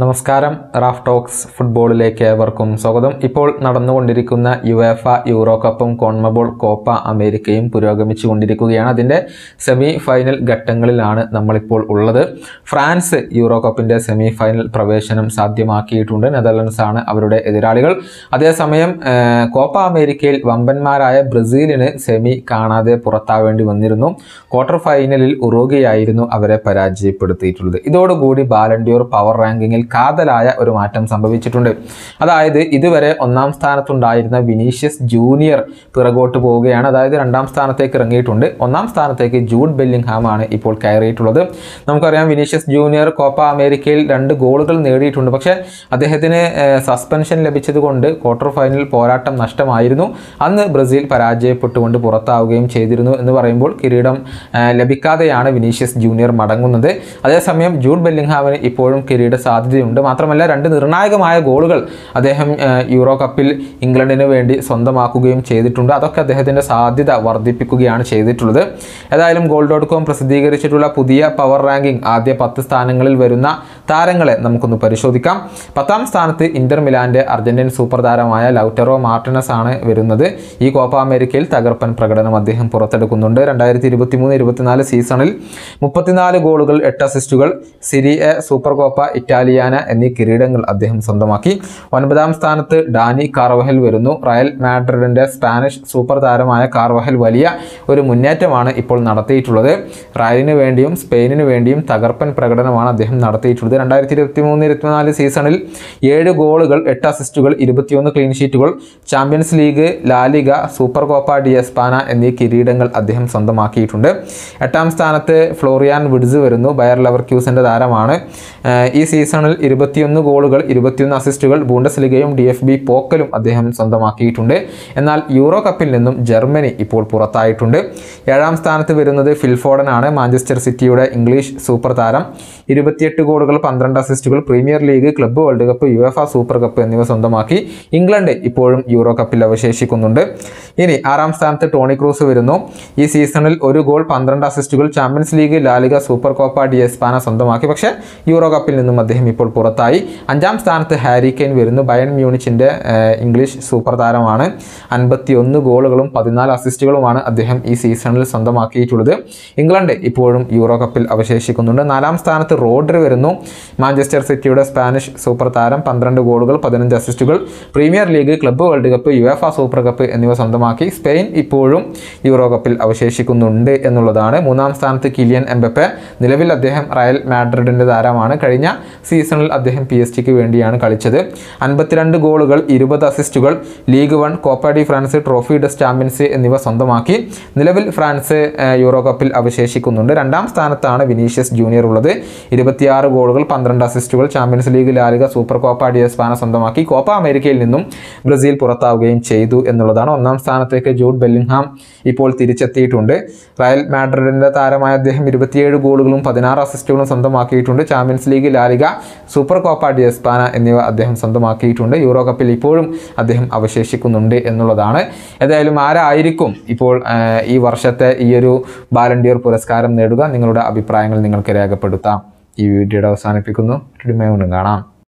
നമസ്കാരം Raf talks ഫുട്ബോളിലേക്ക് ഏവർക്കും സ്വാഗതം ഇപ്പോൾ നടന്നുകൊണ്ടിരിക്കുന്ന യുവേഫ യൂറോ കപ്പും കോൺമബോൾ കോപ്പ അമേരിക്കയും പുരോഗമിച്ചു കൊണ്ടിരിക്കുകയാണ് അതിൻ്റെ സെമി ഫൈനൽ ഘട്ടങ്ങളിലാണ് നമ്മളിപ്പോൾ ഉള്ളത് ഫ്രാൻസ് യൂറോ കപ്പിൻ്റെ സെമി ഫൈനൽ പ്രവേശനം സാധ്യമാക്കിയിട്ടുണ്ട് നെതർലൻഡ്സ് ആണ് അവരുടെ എതിരാളികൾ അതേസമയം ഏഹ്, കോപ്പ അമേരിക്കയിൽ വമ്പന്മാരായ ബ്രസീലിന് സെമി കാണാതെ പുറത്താവേണ്ടി വന്നിരുന്നു ക്വാർട്ടർ ഫൈനലിൽ ഉറുഗയായിരുന്നു അവരെ പരാജയപ്പെടുത്തിയിട്ടുള്ളത് ഇതോടുകൂടി ബാലൻഡിയോർ പവർ റാങ്കിങ്ങിൽ കാതലായ ഒരു മാറ്റം സംഭവിച്ചിട്ടുണ്ട് അതായത് ഇതുവരെ ഒന്നാം സ്ഥാനത്തുണ്ടായിരുന്ന വിനീഷ്യസ് ജൂനിയർ പിറകോട്ട് പോവുകയാണ് അതായത് രണ്ടാം സ്ഥാനത്തേക്ക് ഇറങ്ങിയിട്ടുണ്ട് ഒന്നാം സ്ഥാനത്തേക്ക് ജൂഡ് ബെല്ലിംഗ്ഹാം ആണ് ഇപ്പോൾ കയറിയിട്ടുള്ളത് നമുക്കറിയാം വിനീഷ്യസ് ജൂനിയർ കോപ്പ അമേരിക്കയിൽ രണ്ട് ഗോളുകൾ നേടിയിട്ടുണ്ട് പക്ഷേ അദ്ദേഹത്തിന് സസ്പെൻഷൻ ലഭിച്ചതുകൊണ്ട് ക്വാർട്ടർ ഫൈനൽ പോരാട്ടം നഷ്ടമായിരുന്നു അന്ന് ബ്രസീൽ പരാജയപ്പെട്ടുകൊണ്ട് പുറത്താവുകയും ചെയ്തിരുന്നു എന്ന് പറയുമ്പോൾ കിരീടം ആ, ലഭിക്കാതെയാണ് വിനീഷ്യസ് ജൂനിയർ മടങ്ങുന്നത് അതേസമയം ജൂഡ് ബെല്ലിംഗ്ഹാമിന് ഇപ്പോഴും കിരീട സാധ്യതയുണ്ട് മാത്രമല്ല രണ്ട് നിർണായകമായ ഗോളുകൾ അദ്ദേഹം ആ, യൂറോ കപ്പിൽ ഇംഗ്ലണ്ടിന് വേണ്ടി സ്വന്തമാക്കുകയും ചെയ്തിട്ടുണ്ട് അതൊക്കെ അദ്ദേഹത്തിൻ്റെ സാധ്യത വർദ്ധിപ്പിക്കുകയാണ് ചെയ്തിട്ടുള്ളത് ഏതായാലും ഗോൾ ഡോട്ട് കോം പ്രസിദ്ധീകരിച്ചിട്ടുള്ള പുതിയ പവർ റാങ്കിംഗ് ആദ്യ പത്ത് സ്ഥാനങ്ങളിൽ വരുന്ന താരങ്ങളെ നമുക്കൊന്ന് പരിശോധിക്കാം പത്താം സ്ഥാനത്ത് ഇന്റർ മിലാന്റെ അർജന്റീൻ സൂപ്പർ താരമായ ലൗറ്ററോ മാർട്ടിനസ് ആണ് വരുന്നത് ഈ കോപ്പ അമേരിക്കയിൽ തകർപ്പൻ പ്രകടനം അദ്ദേഹം പുറത്തെടുക്കുന്നുണ്ട് രണ്ടായിരത്തി ഇരുപത്തി മൂന്ന് ഇരുപത്തിനാല് സീസണിൽ മുപ്പത്തിനാല് ഗോളുകൾ എട്ട് അസിസ്റ്റുകൾ Serie A super Copa Italiana എന്നീ കിരീടങ്ങൾ അദ്ദേഹം സ്വന്തമാക്കി ഒൻപതാം സ്ഥാനത്ത് ഡാനി കാർവഹൽ വരുന്നു റയൽ മാഡ്രിഡിന്റെ സ്പാനിഷ് സൂപ്പർ താരമായ കാർവഹൽ വലിയ ഒരു മുന്നേറ്റമാണ് ഇപ്പോൾ നടത്തിയിട്ടുള്ളത് റയലിന് വേണ്ടിയും സ്പെയിനിന് വേണ്ടിയും തകർപ്പൻ പ്രകടനമാണ് അദ്ദേഹം നടത്തിയിട്ടുള്ളത് രണ്ടായിരത്തി ഇരുപത്തി മൂന്ന് ഇരുപത്തിനാല് സീസണിൽ ഏഴ് ഗോളുകൾ എട്ട് അസിസ്റ്റുകൾ ഇരുപത്തിയൊന്ന് ക്ലീൻ ഷീറ്റുകൾ Champions League LaLiga super Copa de Espana എന്നീ കിരീടങ്ങൾ അദ്ദേഹം സ്വന്തമാക്കിയിട്ടുണ്ട് എട്ടാം സ്ഥാനത്ത് ഫ്ലോറിയാൻ വിഡ്സ് വരുന്നു ബയർ ലെവർ ക്യൂസിൻ്റെ താരമാണ് ഏഹ് ഈ സീസണിൽ ഇരുപത്തിയൊന്ന് ഗോളുകൾ ഇരുപത്തിയൊന്ന് അസിസ്റ്റുകൾ ബൂണ്ടസ് ലിഗയും ഡി എഫ് ബി പോക്കലും അദ്ദേഹം സ്വന്തമാക്കിയിട്ടുണ്ട് എന്നാൽ യൂറോ കപ്പിൽ നിന്നും ജർമ്മനി ഇപ്പോൾ പുറത്തായിട്ടുണ്ട് ഏഴാം സ്ഥാനത്ത് വരുന്നത് ഫിൽഫോഡൻ ആണ് മാഞ്ചസ്റ്റർ സിറ്റിയുടെ ഇംഗ്ലീഷ് സൂപ്പർ താരം ഇരുപത്തിയെട്ട് ഗോളുകൾ പന്ത്രണ്ട് അസിസ്റ്റുകൾ Premier League Club World Cup U F super cup എന്നിവ സ്വന്തമാക്കി ഇംഗ്ലണ്ട് ഇപ്പോഴും യൂറോ കപ്പിൽ അവശേഷിക്കുന്നുണ്ട് ഇനി ആറാം സ്ഥാനത്ത് ടോണി ക്രൂസ് വരുന്നു ഈ സീസണിൽ ഒരു ഗോൾ പന്ത്രണ്ട് അസിസ്റ്റുകൾ Champions League LaLiga super Copa de Espana സ്വന്തമാക്കി പക്ഷേ യൂറോ കപ്പിൽ നിന്നും അദ്ദേഹം ഇപ്പോൾ പുറത്തായി അഞ്ചാം സ്ഥാനത്ത് ഹാരി കെയ്ൻ വരുന്നു ബയൺ മ്യൂണിച്ചിൻ്റെ ഏഹ്, ഇംഗ്ലീഷ് സൂപ്പർ താരമാണ് അൻപത്തി ഒന്ന് ഗോളുകളും പതിനാല് അസിസ്റ്റുകളുമാണ് അദ്ദേഹം ഈ സീസണിൽ സ്വന്തമാക്കിയിട്ടുള്ളത് ഇംഗ്ലണ്ട് ഇപ്പോഴും യൂറോ കപ്പിൽ അവശേഷിക്കുന്നുണ്ട് നാലാം സ്ഥാനത്ത് റോഡ്രി വരുന്നു മാഞ്ചസ്റ്റർ സിറ്റിയുടെ സ്പാനിഷ് സൂപ്പർ താരം പന്ത്രണ്ട് ഗോളുകൾ പതിനഞ്ച് അസിസ്റ്റുകൾ Premier League Club World Cup UEFA super cup എന്നിവ സ്വന്തമാക്കി സ്പെയിൻ ഇപ്പോഴും യൂറോ കപ്പിൽ അവശേഷിക്കുന്നുണ്ട് എന്നുള്ളതാണ് മൂന്നാം സ്ഥാനത്ത് കിലിയൻ എംബപ്പെ നിലവിൽ അദ്ദേഹം റയൽ മാഡ്രിഡിൻ്റെ താരമാണ് കഴിഞ്ഞ സീസണിൽ അദ്ദേഹം പി എസ് ടിക്ക് വേണ്ടിയാണ് കളിച്ചത് അൻപത്തിരണ്ട് ഗോളുകൾ ഇരുപത് അസിസ്റ്റുകൾ League One Copa de France Trophy des Champions എന്നിവ സ്വന്തമാക്കി നിലവിൽ ഫ്രാൻസ് ഏഹ്, യൂറോ കപ്പിൽ അവശേഷിക്കുന്നുണ്ട് രണ്ടാം സ്ഥാനത്താണ് വിനീഷ്യസ് ജൂനിയർ ഉള്ളത് ഇരുപത്തിയാറ് ഗോളുകൾ പന്ത്രണ്ട് അസിസ്റ്റുകൾ Champions League LaLiga super Copa de Espana സ്വന്തമാക്കി കോപ്പ അമേരിക്കയിൽ നിന്നും ബ്രസീൽ പുറത്താവുകയും ചെയ്തു എന്നുള്ളതാണ് ഒന്നാം സ്ഥാനത്തേക്ക് ജൂഡ് ബെല്ലിംഗ്ഹാം ഇപ്പോൾ തിരിച്ചെത്തിയിട്ടുണ്ട് റയൽ മാഡ്രിഡിന്റെ താരമായ അദ്ദേഹം ഇരുപത്തിയേഴ് ഗോളുകളും പതിനാറ് അസിസ്റ്റുകളും സ്വന്തമാക്കിയിട്ടുണ്ട് Champions League LaLiga super Copa de Espana എന്നിവ അദ്ദേഹം സ്വന്തമാക്കിയിട്ടുണ്ട് യൂറോ കപ്പിൽ ഇപ്പോഴും അദ്ദേഹം അവശേഷിക്കുന്നുണ്ട് എന്നുള്ളതാണ് ഏതായാലും ആരായിരിക്കും ഇപ്പോൾ ആ, ഈ വർഷത്തെ ഈ ഒരു ബാലൻഡിയർ പുരസ്കാരം നേടുക നിങ്ങളുടെ അഭിപ്രായങ്ങൾ നിങ്ങൾക്ക് രേഖപ്പെടുത്താം ഈ വീഡിയോയുടെ അവസാനിപ്പിക്കുന്നു വീണ്ടും കാണാം